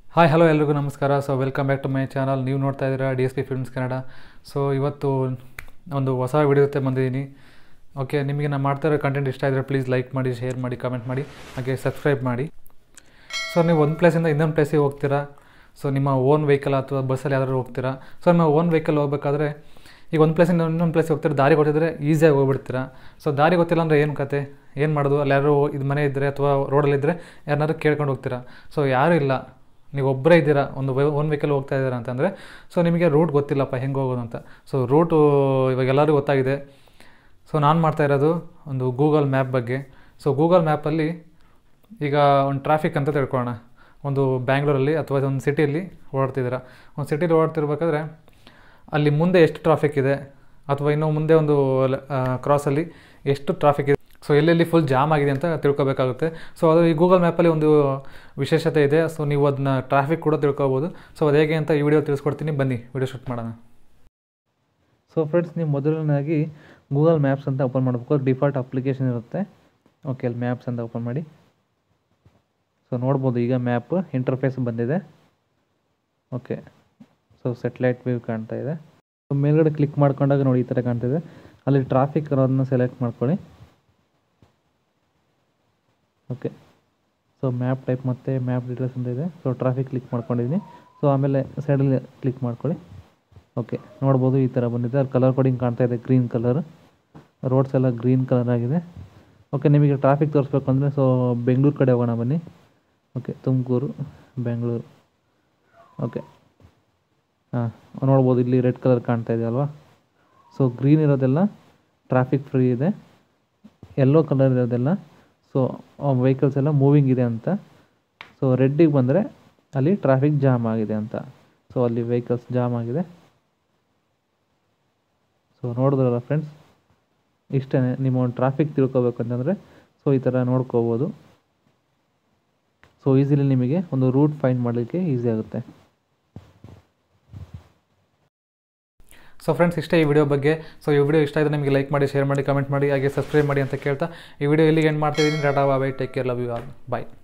hi hello ಎಲ್ರಿಗೂ ನಮಸ್ಕಾರ so welcome back to my channel ನೀವು ನೋಡ್ತಾ ಇದ್ದೀರಾ D S P films Kannada so ಇವತ್ತು ಒಂದು ಹೊಸ ವಿಡಿಯೋ ಜೊತೆ ಬಂದಿದ್ದೀನಿ ಓಕೆ ನಿಮಗೆ ನಾನು ಮಾಡ್ತಾ ಇರೋ ಕಂಟೆಂಟ್ ಇಷ್ಟ ಇದ್ದರೆ ಪ್ಲೀಸ್ ಲೈಕ್ ಮಾಡಿ ಶೇರ್ ಮಾಡಿ ಕಮೆಂಟ್ ಮಾಡಿ ಹಾಗೆ ಸಬ್ಸ್ಕ್ರೈಬ್ ಮಾಡಿ ಸೊ ನೀವು ಒಂದು ಪ್ಲೇಸಿಂದ ಇನ್ನೊಂದು ಪ್ಲೇಸಿಗೆ ಹೋಗ್ತೀರಾ ಸೊ ನಿಮ್ಮ ಓನ್ ವೆಹಿಕಲ್ ಅಥವಾ ಬಸ್ಸಲ್ಲಿ ಯಾವ್ದಾದ್ರು ಹೋಗ್ತೀರಾ ಸೊ ನಿಮ್ಮ ಓನ್ ವೆಹಿಕಲ್ ಹೋಗ್ಬೇಕಾದ್ರೆ ಈಗ ಒಂದು ಪ್ಲೇಸಿಂದ ಇನ್ನೊಂದು ಪ್ಲೇಸಿಗೆ ಹೋಗ್ತೀರಾ ದಾರಿ ಗೊತ್ತಿದ್ರೆ ಈಸಿಯಾಗಿ ಹೋಗ್ಬಿಡ್ತೀರಾ ಸೊ ದಾರಿ ಗೊತ್ತಿಲ್ಲ ಅಂದರೆ ಏನು ಕತೆ ಏನು ಮಾಡೋದು ಅಲ್ಲಿ ಯಾರು ಇದು ಮನೆ ಇದ್ದರೆ ಅಥವಾ ರೋಡಲ್ಲಿದ್ದರೆ ಯಾರನ್ನಾರು ಕೇಳ್ಕೊಂಡು ಹೋಗ್ತೀರಾ ಸೊ ಯಾರೂ ಇಲ್ಲ ನೀವು ಒಬ್ಬರೇ ಇದ್ದೀರಾ ಒಂದು ಓನ್ ವೆಹಿಕಲ್ ಹೋಗ್ತಾ ಇದ್ದೀರಾ ಅಂತಂದರೆ ಸೊ ನಿಮಗೆ ರೂಟ್ ಗೊತ್ತಿಲ್ಲಪ್ಪ ಹೆಂಗೆ ಹೋಗೋದು ಅಂತ ಸೊ ರೂಟು ಇವಾಗ ಎಲ್ಲರಿಗೂ ಗೊತ್ತಾಗಿದೆ ಸೊ ನಾನು ಮಾಡ್ತಾ ಇರೋದು ಒಂದು ಗೂಗಲ್ ಮ್ಯಾಪ್ ಬಗ್ಗೆ ಸೊ ಗೂಗಲ್ ಮ್ಯಾಪಲ್ಲಿ ಈಗ ಒಂದು ಟ್ರಾಫಿಕ್ ಅಂತ ತಿಳ್ಕೊಳ್ಳೋಣ ಒಂದು ಬ್ಯಾಂಗ್ಳೂರಲ್ಲಿ ಅಥವಾ ಒಂದು ಸಿಟಿಯಲ್ಲಿ ಓಡಾಡ್ತಿದ್ದೀರಾ ಒಂದು ಸಿಟಿಲಿ ಓಡಾಡ್ತಿರ್ಬೇಕಾದ್ರೆ ಅಲ್ಲಿ ಮುಂದೆ ಎಷ್ಟು ಟ್ರಾಫಿಕ್ ಇದೆ ಅಥವಾ ಇನ್ನೂ ಮುಂದೆ ಒಂದು ಕ್ರಾಸಲ್ಲಿ ಎಷ್ಟು ಟ್ರಾಫಿಕ್ ಇದೆ ಸೊ ಎಲ್ಲೆಲ್ಲಿ ಫುಲ್ ಜಾಮ್ ಆಗಿದೆ ಅಂತ ತಿಳ್ಕೊಬೇಕಾಗುತ್ತೆ ಸೊ ಅದು ಈ ಗೂಗಲ್ ಮ್ಯಾಪಲ್ಲಿ ಒಂದು ವಿಶೇಷತೆ ಇದೆ ಸೊ ನೀವು ಅದನ್ನ ಟ್ರಾಫಿಕ್ ಕೂಡ ತಿಳ್ಕೊಬೋದು ಸೊ ಅದು ಹೇಗೆ ಅಂತ ಈ ವಿಡಿಯೋ ತಿಳಿಸ್ಕೊಡ್ತೀನಿ ಬನ್ನಿ ವಿಡಿಯೋ ಶೂಟ್ ಮಾಡೋಣ ಸೊ ಫ್ರೆಂಡ್ಸ್ ನೀವು ಮೊದಲನೇದಾಗಿ ಗೂಗಲ್ ಮ್ಯಾಪ್ಸ್ ಅಂತ ಓಪನ್ ಮಾಡಬೇಕು ಡಿಫಾಲ್ಟ್ ಅಪ್ಲಿಕೇಶನ್ ಇರುತ್ತೆ ಓಕೆ ಅಲ್ಲಿ ಮ್ಯಾಪ್ಸ್ ಅಂತ ಓಪನ್ ಮಾಡಿ ಸೊ ನೋಡ್ಬೋದು ಈಗ ಮ್ಯಾಪ್ ಇಂಟರ್ಫೇಸ್ ಬಂದಿದೆ ಓಕೆ ಸೊ ಸೆಟ್ಲೈಟ್ ವ್ಯೂ ಕಾಣ್ತಾ ಇದೆ ಸೊ ಮೇಲ್ಗಡೆ ಕ್ಲಿಕ್ ಮಾಡ್ಕೊಂಡಾಗ ನೋಡಿ ಈ ಥರ ಕಾಣ್ತಿದೆ ಅಲ್ಲಿ ಟ್ರಾಫಿಕ್ ಇರೋದನ್ನ ಸೆಲೆಕ್ಟ್ ಮಾಡ್ಕೊಳ್ಳಿ ಓಕೆ ಸೊ ಮ್ಯಾಪ್ ಟೈಪ್ ಮತ್ತು ಮ್ಯಾಪ್ ಡೀಟೇಲ್ಸ್ ಅಂತ ಇದೆ ಸೊ ಟ್ರಾಫಿಕ್ ಕ್ಲಿಕ್ ಮಾಡ್ಕೊಂಡಿದ್ದೀನಿ ಸೊ ಆಮೇಲೆ ಸೈಡಲ್ಲಿ ಕ್ಲಿಕ್ ಮಾಡ್ಕೊಳ್ಳಿ ಓಕೆ ನೋಡ್ಬೋದು ಈ ಥರ ಬಂದಿದೆ ಅಲ್ಲಿ ಕಲರ್ ಕೋಡಿಂಗ್ ಕಾಣ್ತಾ ಇದೆ ಗ್ರೀನ್ ಕಲರ್ ರೋಡ್ಸ್ ಎಲ್ಲ ಗ್ರೀನ್ ಕಲರ್ ಆಗಿದೆ ಓಕೆ ನಿಮಗೆ ಟ್ರಾಫಿಕ್ ತೋರಿಸ್ಬೇಕು ಅಂದರೆ ಸೊ ಬೆಂಗಳೂರು ಕಡೆ ಹೋಗೋಣ ಬನ್ನಿ ಓಕೆ ತುಮಕೂರು ಬೆಂಗಳೂರು ಓಕೆ ಹಾಂ ನೋಡ್ಬೋದು ಇಲ್ಲಿ ರೆಡ್ ಕಲರ್ ಕಾಣ್ತಾ ಇದೆ ಅಲ್ವಾ ಸೊ ಗ್ರೀನ್ ಇರೋದೆಲ್ಲ ಟ್ರಾಫಿಕ್ ಫ್ರೀ ಇದೆ ಯೆಲ್ಲೋ ಕಲರ್ ಇರೋದೆಲ್ಲ ಸೊ ವೆಹಿಕಲ್ಸ್ ಎಲ್ಲ ಮೂವಿಂಗ್ ಇದೆ ಅಂತ ಸೊ ರೆಡ್ಡಿಗೆ ಬಂದರೆ ಅಲ್ಲಿ ಟ್ರಾಫಿಕ್ ಜಾಮ್ ಆಗಿದೆ ಅಂತ ಸೊ ಅಲ್ಲಿ ವೆಹಿಕಲ್ಸ್ ಜಾಮ್ ಆಗಿದೆ ಸೊ ನೋಡಿದ್ರಲ್ಲ ಫ್ರೆಂಡ್ಸ್ ಇಷ್ಟೇ ನಿಮ್ಮ ಒಂದು ಟ್ರಾಫಿಕ್ ತಿಳ್ಕೊಬೇಕು ಅಂತಂದರೆ ಸೊ ಈ ಥರ ನೋಡ್ಕೋಬೋದು ಸೊ ಈಸಿಲಿ ನಿಮಗೆ ಒಂದು ರೂಟ್ ಫೈಂಡ್ ಮಾಡಲಿಕ್ಕೆ ಈಸಿ ಆಗುತ್ತೆ ಸೊ ಫ್ರೆಂಡ್ಸ್ ಇಷ್ಟೇ ಈ ವಿಡಿಯೋ ಬಗ್ಗೆ ಸೊ ಈ ವಿಡಿಯೋ ಇಷ್ಟ ಆದರೆ ನಿಮಗೆ ಲೈಕ್ ಮಾಡಿ ಶೇರ್ ಮಾಡಿ ಕಮೆಂಟ್ ಮಾಡಿ ಹಾಗೆ ಸಬ್ಸ್ಕ್ರೈಬ್ ಮಾಡಿ ಅಂತ ಕೇಳ್ತಾ ಈ ವಿಡಿಯೋ ಎಲ್ಲಿಗೆ ಎಂಡ್ ಮಾಡ್ತಿದ್ದೀನಿ tata bye take care love you all bye